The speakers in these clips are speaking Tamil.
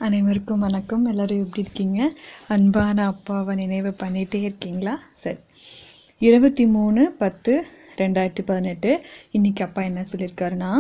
அனைவருக்கும் வணக்கம் எல்லோரும் எப்படி இருக்கீங்க அன்பான அப்பாவை நினைவு பண்ணிகிட்டே இருக்கீங்களா சரி இருபத்தி மூணு பத்து ரெண்டாயிரத்தி பதினெட்டு இன்றைக்கி அப்பா என்ன சொல்லியிருக்காருன்னா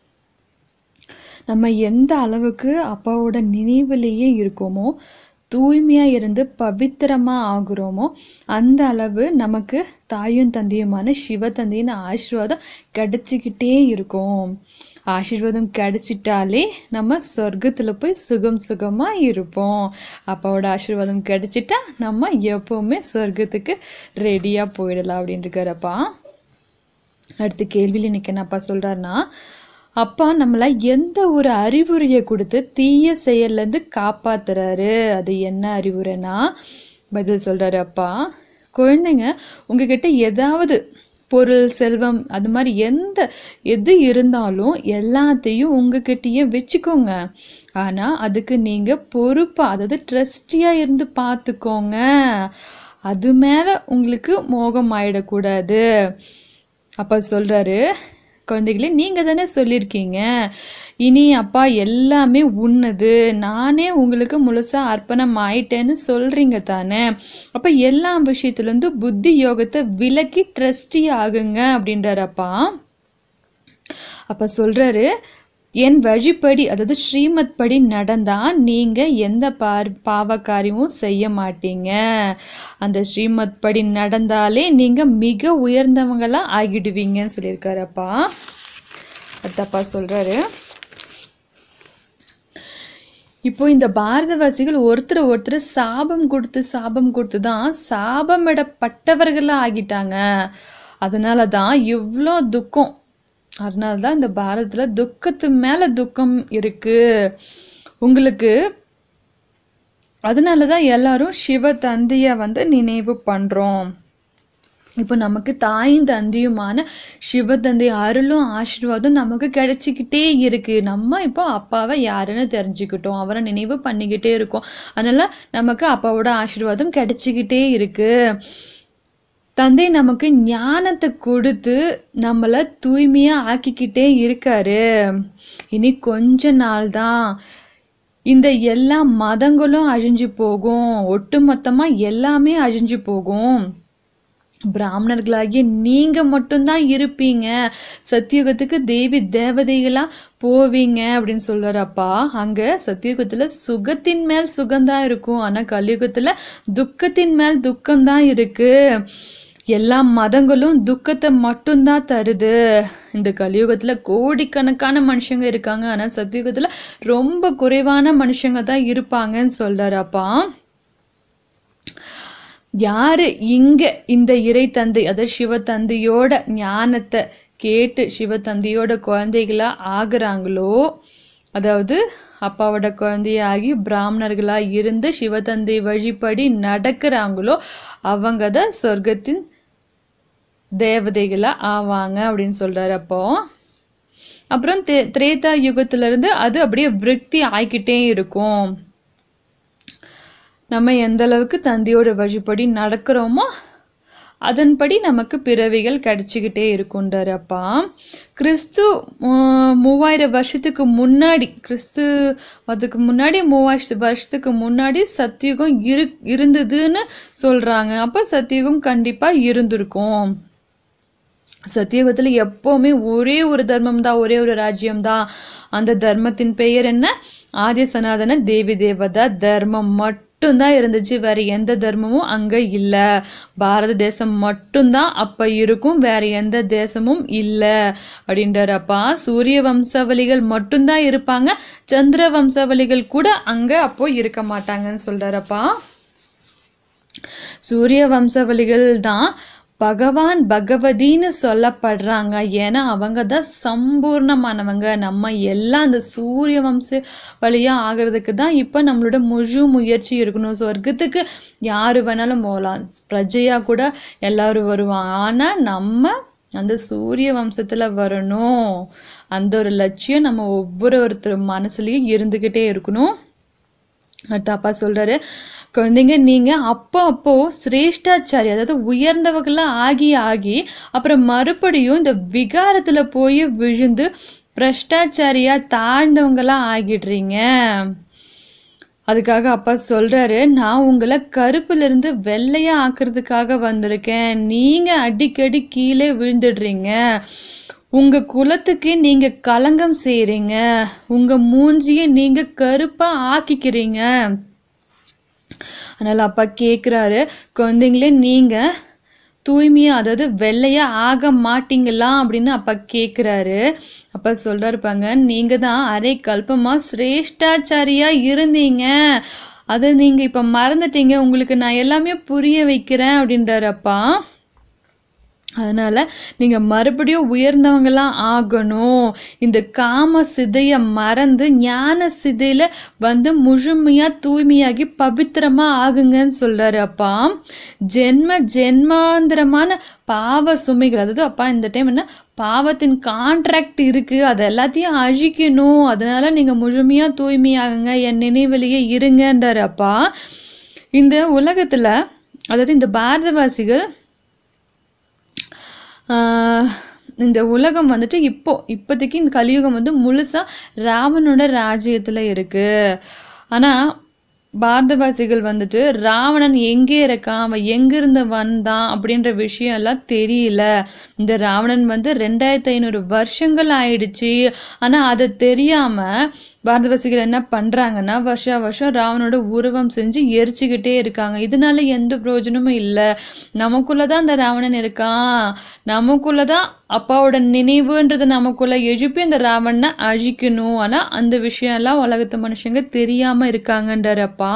நம்ம எந்த அளவுக்கு அப்பாவோட நினைவுலேயே இருக்கோமோ தூய்மையாக இருந்து பவித்திரமாக ஆகுறோமோ அந்த அளவு நமக்கு தாயும் தந்தையுமான சிவ தந்தையின் ஆசீர்வாதம் கிடைச்சிக்கிட்டே இருக்கும் ஆசீர்வாதம் கிடைச்சிட்டாலே நம்ம சொர்க்கத்தில் போய் சுகம் சுகமாக இருப்போம் அப்பாவோட ஆசீர்வாதம் கிடைச்சிட்டா நம்ம எப்போவுமே சொர்க்கத்துக்கு ரெடியாக போயிடலாம் அப்படின்னு இருக்காரப்பா அடுத்த கேள்வியில் இன்னைக்கு என்னப்பா சொல்கிறாருன்னா அப்பா நம்மளை எந்த ஒரு அறிவுரையை கொடுத்து தீய செயல்லேருந்து காப்பாத்துறாரு அது என்ன அறிவுரைனா பதில் சொல்கிறாரு அப்பா குழந்தைங்க உங்ககிட்ட ஏதாவது பொருள் செல்வம் அது மாதிரி எந்த எது இருந்தாலும் எல்லாத்தையும் உங்ககிட்டயே வச்சுக்கோங்க ஆனால் அதுக்கு நீங்கள் பொறுப்பாக அதாவது ட்ரஸ்டியாக இருந்து பார்த்துக்கோங்க அது மேலே உங்களுக்கு மோகம் ஆயிடக்கூடாது அப்பா சொல்கிறாரு குழந்தைகளே நீங்கள் தானே சொல்லியிருக்கீங்க இனி அப்பா எல்லாமே உன்னது நானே உங்களுக்கு முழுசாக அர்ப்பணம் ஆயிட்டேன்னு சொல்கிறீங்க தானே அப்போ எல்லா விஷயத்துலேருந்து புத்தி யோகத்தை விலக்கி ட்ரஸ்டி ஆகுங்க அப்படின்றாரு அப்பா அப்போ சொல்கிறாரு என் வழிப்படி அதாவது ஸ்ரீமத் படி நடந்தால் நீங்கள் எந்த பார் பாவ காரியமும் செய்ய மாட்டீங்க அந்த ஸ்ரீமத் படி நடந்தாலே நீங்கள் மிக உயர்ந்தவங்களாக ஆகிடுவீங்கன்னு சொல்லியிருக்காரு அப்பா அடுத்தப்பா சொல்கிறாரு இப்போ இந்த பாரதவாசிகள் ஒருத்தர் ஒருத்தர் சாபம் கொடுத்து சாபம் கொடுத்து தான் சாபமிடப்பட்டவர்களாக ஆகிட்டாங்க அதனால தான் இவ்வளோ துக்கம் அதனால தான் இந்த பாரதத்தில் துக்கத்து மேலே துக்கம் இருக்குது உங்களுக்கு அதனால தான் எல்லாரும் சிவ தந்தையை வந்து நினைவு பண்ணுறோம் இப்போ நமக்கு தாயும் தந்தையுமான சிவ தந்தை அருளும் ஆசீர்வாதம் நமக்கு கிடைச்சிக்கிட்டே இருக்குது நம்ம இப்போ அப்பாவை யாருன்னு தெரிஞ்சுக்கிட்டோம் அவரை நினைவு பண்ணிக்கிட்டே இருக்கோம் அதனால் நமக்கு அப்பாவோட ஆசீர்வாதம் கிடைச்சிக்கிட்டே இருக்குது தந்தை நமக்கு ஞானத்தை கொடுத்து நம்மளை தூய்மையாக ஆக்கிக்கிட்டே இருக்காரு இனி கொஞ்ச நாள் தான் இந்த எல்லா மதங்களும் அழிஞ்சு போகும் ஒட்டுமொத்தமாக எல்லாமே அழிஞ்சு போகும் பிராமணர்களாகிய நீங்க மட்டும்தான் இருப்பீங்க சத்தியுகத்துக்கு தேவி தேவதைகளா போவீங்க அப்படின்னு சொல்றாரு அப்பா அங்க சத்தியுகத்துல சுகத்தின் மேல் சுகம்தான் இருக்கும் ஆனா கலியுகத்துல துக்கத்தின் மேல் துக்கம்தான் இருக்கு எல்லா மதங்களும் துக்கத்தை மட்டும்தான் தருது இந்த கலியுகத்துல கோடிக்கணக்கான மனுஷங்க இருக்காங்க ஆனா சத்தியுகத்துல ரொம்ப குறைவான மனுஷங்க தான் இருப்பாங்கன்னு சொல்றாரு அப்பா யாரு இங்க இந்த இறை தந்தை அதாவது சிவ தந்தையோட ஞானத்தை கேட்டு சிவ தந்தையோட குழந்தைகளா ஆகுறாங்களோ அதாவது அப்பாவோட குழந்தையாகி பிராமணர்களா இருந்து சிவதந்தை வழிபடி நடக்கிறாங்களோ அவங்க தான் சொர்க்கத்தின் தேவதைகளா ஆவாங்க அப்படின்னு சொல்றாரு அப்போ அப்புறம் தே திரேதா யுகத்துல இருந்து அது அப்படியே விருத்தி ஆகிக்கிட்டே இருக்கும் நம்ம எந்த அளவுக்கு தந்தையோட வழிபடி நடக்கிறோமோ அதன்படி நமக்கு பிறவிகள் கிடைச்சிக்கிட்டே இருக்குன்றாரு அப்பா கிறிஸ்து மூவாயிரம் வருஷத்துக்கு முன்னாடி கிறிஸ்து அதுக்கு முன்னாடி மூவாயிரம் வருஷத்துக்கு முன்னாடி சத்தியுகம் இரு இருந்ததுன்னு சொல்கிறாங்க அப்போ சத்தியுகம் கண்டிப்பாக இருந்திருக்கும் சத்தியுகத்தில் எப்போவுமே ஒரே ஒரு தர்மம் தான் ஒரே ஒரு ராஜ்யம் தான் அந்த தர்மத்தின் பெயர் என்ன ஆதி சனாதன தேவி தேவதா தர்மம் மட்டும்தான் இருந்துச்சு வேற எந்த தர்மமும் அங்கே இல்லை பாரத தேசம் மட்டும்தான் அப்போ இருக்கும் வேற எந்த தேசமும் இல்லை அப்படின்றப்பா சூரிய வம்சாவளிகள் மட்டும்தான் இருப்பாங்க சந்திர வம்சாவளிகள் கூட அங்கே அப்போ இருக்க மாட்டாங்கன்னு சொல்றாரப்பா சூரிய வம்சாவளிகள் தான் பகவான் பகவதின்னு சொல்லப்படுறாங்க ஏன்னா அவங்க தான் சம்பூர்ணமானவங்க நம்ம எல்லாம் அந்த சூரிய வம்ச வழியாக ஆகிறதுக்கு தான் இப்போ நம்மளோட முழு முயற்சி இருக்கணும் சொர்க்கத்துக்கு யார் வேணாலும் போகலாம் பிரஜையாக கூட எல்லாரும் வருவாங்க ஆனால் நம்ம அந்த சூரிய வம்சத்தில் வரணும் அந்த ஒரு லட்சியம் நம்ம ஒவ்வொரு ஒருத்தர் மனசுலேயும் இருந்துக்கிட்டே இருக்கணும் அடுத்து அப்பா சொல்கிறாரு குழந்தைங்க நீங்கள் அப்போ அப்போ சிரேஷ்டாச்சாரி அதாவது உயர்ந்தவர்களாக ஆகி ஆகி அப்புறம் மறுபடியும் இந்த விகாரத்தில் போய் விழுந்து பிரஷ்டாச்சாரியாக தாழ்ந்தவங்களாக ஆகிடுறீங்க அதுக்காக அப்பா சொல்றாரு நான் உங்களை கருப்புலேருந்து வெள்ளையா ஆக்குறதுக்காக வந்திருக்கேன் நீங்க அடிக்கடி கீழே விழுந்துடுறீங்க உங்க குலத்துக்கு நீங்க களங்கம் செய்றீங்க உங்க மூஞ்சியை நீங்க கருப்பா ஆக்கிக்கிறீங்க அதனால அப்பா கேட்குறாரு குழந்தைங்களே நீங்க தூய்மையா அதாவது வெள்ளையா ஆக மாட்டீங்களா அப்படின்னு அப்பா கேட்குறாரு அப்பா சொல்றாரு பாங்க நீங்க தான் அரை கல்பமா சிரேஷ்டாச்சாரியா இருந்தீங்க அதை நீங்க இப்ப மறந்துட்டீங்க உங்களுக்கு நான் எல்லாமே புரிய வைக்கிறேன் அப்படின்றாரு அப்பா அதனால நீங்க மறுபடியும் உயர்ந்தவங்களா ஆகணும் இந்த காம சிதைய மறந்து ஞான சிதையில வந்து முழுமையா தூய்மையாகி பவித்திரமா ஆகுங்கன்னு சொல்றாரு அப்பா ஜென்ம ஜென்மாந்திரமான பாவ சுமைகள் அதாவது அப்பா இந்த டைம் என்ன பாவத்தின் கான்ட்ராக்ட் இருக்கு அது எல்லாத்தையும் அழிக்கணும் அதனால நீங்க முழுமையா தூய்மையாகுங்க என் நினைவிலேயே இருங்கன்றாரு அப்பா இந்த உலகத்துல அதாவது இந்த பாரதவாசிகள் ஆஹ் இந்த உலகம் வந்துட்டு இப்போ இப்போதைக்கு இந்த கலியுகம் வந்து முழுசா ராவனோட ராஜ்யத்துல இருக்கு ஆனா பாரதவாசிகள் வந்துட்டு ராவணன் எங்கே இருக்கான் அவன் எங்கிருந்து வந்தான் அப்படின்ற விஷயம் எல்லாம் தெரியல இந்த ராவணன் வந்து ரெண்டாயிரத்தி ஐநூறு வருஷங்கள் ஆயிடுச்சு ஆனா அது தெரியாம பாரதவாசிகள் என்ன பண்றாங்கன்னா வருஷா வருஷம் ராவனோட உருவம் செஞ்சு எரிச்சுக்கிட்டே இருக்காங்க இதனால எந்த பிரயோஜனமும் இல்லை நமக்குள்ளதான் அந்த ராவணன் இருக்கான் நமக்குள்ளதான் அப்பாவோட நினைவுன்றது நமக்குள்ள எழுப்பி அந்த ராவணனை அழிக்கணும் ஆனா அந்த விஷயம் எல்லாம் உலகத்து மனுஷங்க தெரியாம இருக்காங்கன்றாரு அப்பா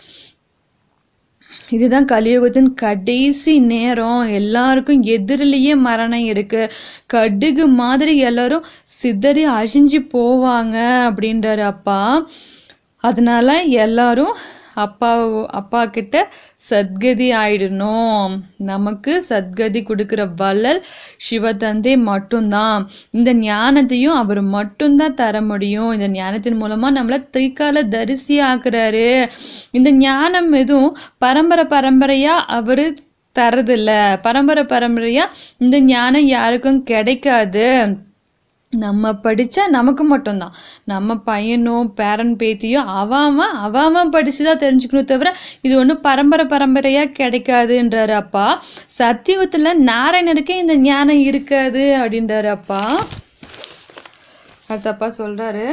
இதுதான் கலியுகத்தின் கடைசி நேரம் எல்லாருக்கும் எதிரிலேயே மரணம் இருக்கு கடுகு மாதிரி எல்லாரும் சிதறி அழிஞ்சு போவாங்க அப்படின்றாரு அப்பா அதனால எல்லாரும் அப்பா அப்பா கிட்ட சத்கதி ஆயிடணும் நமக்கு சத்கதி கொடுக்கிற வள்ளல் சிவதந்தை மட்டும்தான் இந்த ஞானத்தையும் அவர் மட்டும்தான் தர முடியும் இந்த ஞானத்தின் மூலமா நம்மள திரிகால தரிசி ஆக்குறாரு இந்த ஞானம் எதுவும் பரம்பரை பரம்பரையா அவரு தரதில்ல பரம்பரை பரம்பரையா இந்த ஞானம் யாருக்கும் கிடைக்காது நம்ம படிச்சா நமக்கு மட்டும்தான் நம்ம பையனோ பேரன் பேத்தியோ அவன் அவன் படிச்சு தான் தெரிஞ்சுக்கணும் தவிர இது ஒன்றும் பரம்பரை பரம்பரையாக கிடைக்காதுன்றாரு அப்பா சத்தியுகத்தில் நாராயணருக்கே இந்த ஞானம் இருக்காது அப்படின்றாரு அப்பா அடுத்தப்பா சொல்றாரு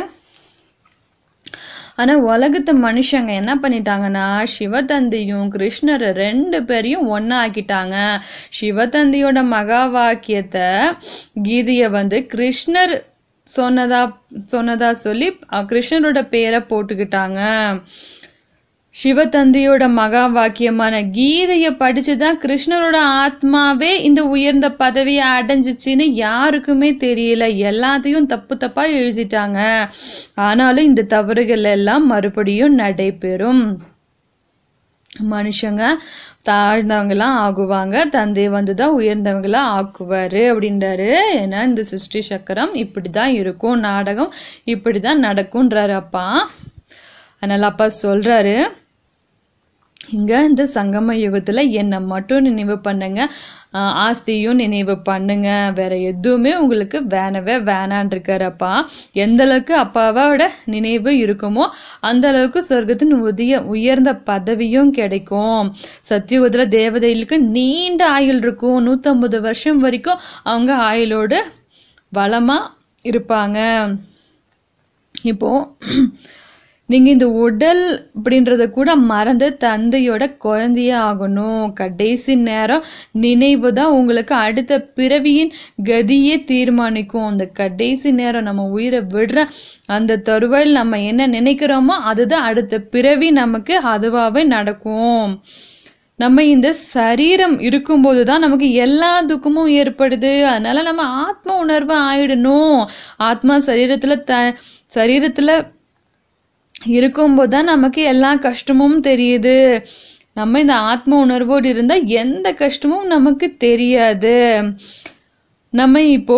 ஆனா உலகத்து மனுஷங்க என்ன பண்ணிட்டாங்கன்னா சிவதந்தையும் கிருஷ்ணரை ரெண்டு பேரையும் ஒண்ணா ஆக்கிட்டாங்க சிவதந்தையோட மகா வாக்கியத்தை கீதைய வந்து கிருஷ்ணர் சொன்னதா சொன்னதா சொல்லி அஹ், கிருஷ்ணரோட பேரை போட்டுக்கிட்டாங்க சிவதந்தையோட மகா வாக்கியமான கீதையை படிச்சு தான் கிருஷ்ணரோட ஆத்மாவே இந்த உயர்ந்த பதவியை அடைஞ்சிச்சின்னு யாருக்குமே தெரியல எல்லாத்தையும் தப்பு தப்பா எழுதிட்டாங்க ஆனாலும் இந்த தவறுகள் எல்லாம் மறுபடியும் நடைபெறும் மனுஷங்க தாழ்ந்தவங்களாம் ஆகுவாங்க தந்தை வந்து தான் உயர்ந்தவங்களா ஆக்குவாரு அப்படின்றாரு ஏன்னா இந்த சிருஷ்டி சக்கரம் இப்படி தான் இருக்கும் நாடகம் இப்படி தான் நடக்கும்ன்றாரு அப்பா அதனால அப்பா சொல்றாரு இங்க இந்த சங்கம யுகத்துல என்னை மட்டும் நினைவு பண்ணுங்க ஆஹ் ஆஸ்தியும் நினைவு பண்ணுங்க வேற எதுவுமே உங்களுக்கு வேணவே வேணான் இருக்காரப்பா எந்த அளவுக்கு அப்பாவோட நினைவு இருக்குமோ அந்த அளவுக்கு சொர்க்கத்தின் உதிய உயர்ந்த பதவியும் கிடைக்கும் சத்தியுகத்துல தேவதைகளுக்கு நீண்ட ஆயுள் இருக்கும் நூற்றம்பது வருஷம் வரைக்கும் அவங்க ஆயுளோடு வளமா இருப்பாங்க இப்போ நீங்க இந்த உடல் அப்படின்றத கூட மறந்து தந்தையோட குழந்தையே ஆகணும் கடைசி நேரம் நினைவு தான் உங்களுக்கு அடுத்த பிறவியின் கதியே தீர்மானிக்கும் அந்த கடைசி நேரம் நம்ம உயிரை விடுற அந்த தருவாயில் நம்ம என்ன நினைக்கிறோமோ அதுதான் அடுத்த பிறவி நமக்கு அதுவாகவே நடக்கும் நம்ம இந்த சரீரம் இருக்கும்போது தான் நமக்கு எல்லா துக்கமும் ஏற்படுது அதனால நம்ம ஆத்ம உணர்வு ஆயிடணும் ஆத்மா சரீரத்துல த சரீரத்துல இருக்கும்போது தான் நமக்கு எல்லா கஷ்டமும் தெரியுது நம்ம இந்த ஆத்ம உணர்வோடு இருந்தால் எந்த கஷ்டமும் நமக்கு தெரியாது நம்ம இப்போ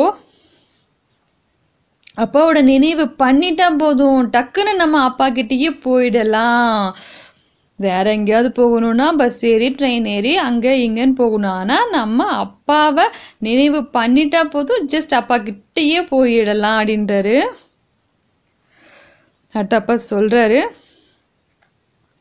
அப்பாவோட நினைவு பண்ணிட்டா போதும் டக்குன்னு நம்ம அப்பா கிட்டேயே போயிடலாம் வேற எங்கேயாவது போகணும்னா பஸ் ஏறி ட்ரெயின் ஏறி அங்கே இங்கேன்னு போகணும் ஆனால் நம்ம அப்பாவை நினைவு பண்ணிட்டா போதும் ஜஸ்ட் அப்பா கிட்டேயே போயிடலாம் அப்படின்றாரு அடுத்த அப்பா சொல்றாரு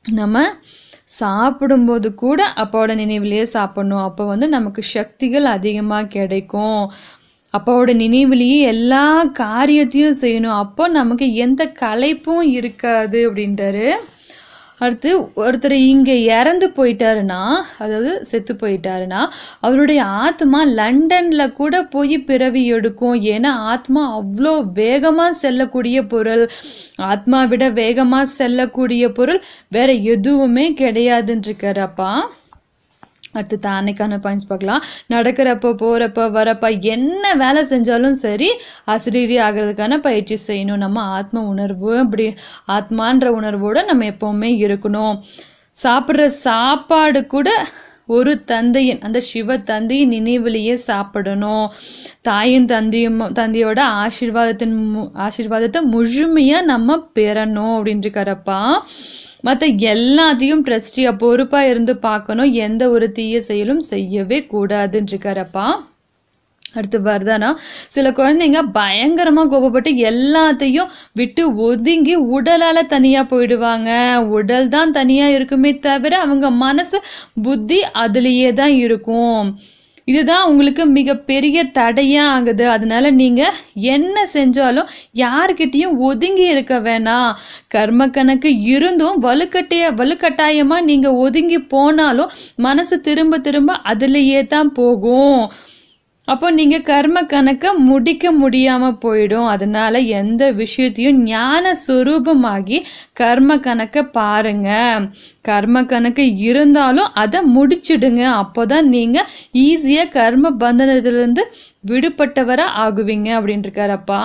நம்ம சாப்பிடும்போது கூட அப்பாவோட நினைவிலேயே சாப்பிடணும் அப்போ வந்து நமக்கு சக்திகள் அதிகமாக கிடைக்கும் அப்பாவோட நினைவிலேயே எல்லா காரியத்தையும் செய்யணும் அப்போ நமக்கு எந்த களைப்பும் இருக்காது அப்படின்ட்டாரு அடுத்து ஒருத்தர் இங்கே இறந்து போயிட்டாருன்னா அதாவது செத்து போயிட்டாருன்னா அவருடைய ஆத்மா லண்டனில் கூட போய் பிறவி எடுக்கும் ஏன்னா ஆத்மா அவ்வளோ வேகமாக செல்லக்கூடிய பொருள் ஆத்மா விட வேகமாக செல்லக்கூடிய பொருள் வேற எதுவுமே கிடையாதுன்றிருக்காரு அப்பா அடுத்து தானைக்கான பாயிண்ட்ஸ் பார்க்கலாம் நடக்கிறப்ப போகிறப்ப வரப்ப என்ன வேலை செஞ்சாலும் சரி ஆசிரியரி ஆகிறதுக்கான பயிற்சி செய்யணும் நம்ம ஆத்ம உணர்வு அப்படி ஆத்மான்ற உணர்வோடு நம்ம எப்போவுமே இருக்கணும் சாப்பிட்ற சாப்பாடு கூட ஒரு தந்தையின் அந்த சிவ தந்தையின் நினைவிலேயே சாப்பிடணும் தாயும் தந்தையும் தந்தையோட ஆசீர்வாதத்தின் மு ஆசீர்வாதத்தை முழுமையாக நம்ம பெறணும் அப்படின்ட்டுருக்காரப்பா மற்ற எல்லாத்தையும் ட்ரஸ்டியாக பொறுப்பாக இருந்து பார்க்கணும் எந்த ஒரு தீய செயலும் செய்யவே கூடாதுன்ட்டுருக்காரப்பா அடுத்து வருதானா சில குழந்தைங்க பயங்கரமாக கோபப்பட்டு எல்லாத்தையும் விட்டு ஒதுங்கி உடலால் தனியாக போயிடுவாங்க உடல் தான் தனியாக இருக்குமே தவிர அவங்க மனசு புத்தி அதுலேயே தான் இருக்கும் இதுதான் உங்களுக்கு மிகப்பெரிய தடையாக ஆகுது அதனால நீங்கள் என்ன செஞ்சாலும் யார்கிட்டயும் ஒதுங்கி இருக்க வேணாம் கர்ம கணக்கு இருந்தும் வலுக்கட்டைய வலுக்கட்டாயமாக நீங்கள் ஒதுங்கி போனாலும் மனசு திரும்ப திரும்ப அதுலேயே தான் போகும் அப்போ நீங்கள் கர்ம கணக்கை முடிக்க முடியாமல் போயிடும் அதனால எந்த விஷயத்தையும் ஞான சுரூபமாகி கர்ம கணக்கை பாருங்க கர்ம கணக்கு இருந்தாலும் அதை முடிச்சிடுங்க அப்போ தான் நீங்கள் ஈஸியாக கர்ம பந்தனத்திலேருந்து விடுபட்டவராக ஆகுவீங்க அப்படின்ட்டுருக்காரப்பா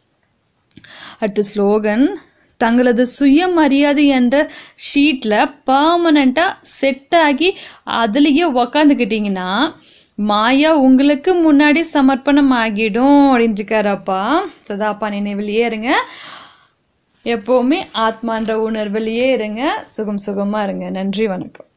அடுத்த ஸ்லோகன் தங்களது சுயமரியாதை என்ற ஷீட்டில் பர்மனண்ட்டாக செட் ஆகி அதுலேயே உக்காந்துக்கிட்டிங்கன்னா மாயா உங்களுக்கு முன்னாடி சமர்ப்பணம் ஆகிடும் அப்படின்ட்டுருக்காரப்பா சதாப்பா நினைவிலேயே இருங்க எப்போவுமே ஆத்மான்ற உணர்விலேயே இருங்க சுகம் சுகமாக இருங்க நன்றி வணக்கம்